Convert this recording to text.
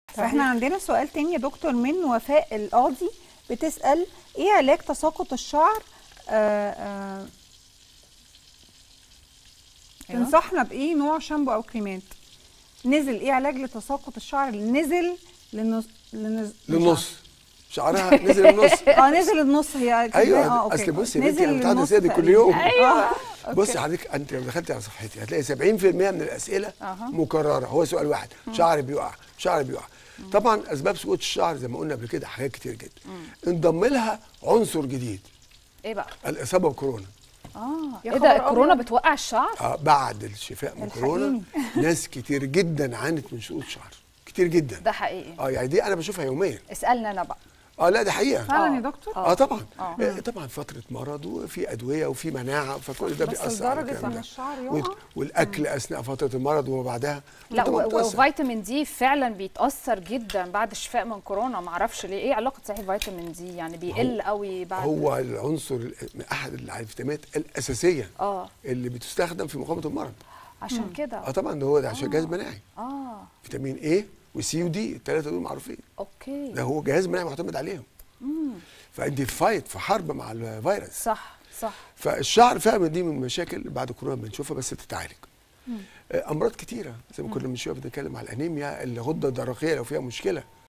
فاحنا عندنا سؤال تاني يا دكتور من وفاء القاضي بتسال ايه علاج تساقط الشعر آه آه أيوة. تنصحنا بايه نوع شامبو او كريمات نزل ايه علاج لتساقط الشعر اللي نزل للنص للنص للنص شعرها نزل النص اه نزل النص هي كده- ايوه اه اوكي اصل بصي يا بنتي نزل انا بتاعت للنص الاسئله دي كل تقريباً. يوم ايوه بصي حضرتك انت لو دخلتي على صفحتي هتلاقي 70% من الاسئله أها. مكرره هو سؤال واحد شعري بيقع شعري بيقع طبعا اسباب سقوط الشعر زي ما قلنا قبل كده حاجات كتير جدا انضم لها عنصر جديد ايه بقى الاصابه بكورونا اه يا ايه خبر ده الكورونا أبيض. بتوقع الشعر آه بعد الشفاء من كورونا ناس كتير جدا عانت من سقوط شعر كتير جدا ده حقيقي اه يعني دي انا بشوفها يوميا اسالنا انا بقى اه لا دي حقيقه فعلا آه. يا دكتور اه طبعا آه. آه. طبعا فتره مرض وفي ادويه وفي مناعه فكل ده بس بيأثر على لدرجة الكلام إن ده. الشعر يقع؟ وال- والاكل اثناء فتره المرض وما بعدها لا طبعاً و- بتأثر. وفيتامين دي فعلا بيتاثر جدا بعد الشفاء من كورونا معرفش ليه ايه علاقه صحيح فيتامين دي يعني بيقل قوي بعد هو العنصر ال- من احد الفيتامينات الاساسيه اه اللي بتستخدم في مقاومه المرض عشان كده اه طبعا ده هو ده عشان جهاز مناعي اه فيتامين اي وسي ودي الثلاثه دول معروفين اوكي ده هو جهاز مناعي معتمد عليهم فانت في فايت في حرب مع الفيروس صح صح فالشعر فعلا دي من المشاكل بعد كورونا بنشوفها بس تتعالج آه، امراض كتيره زي ما كنا من شويه بنتكلم على الانيميا الغده الدرقيه لو فيها مشكله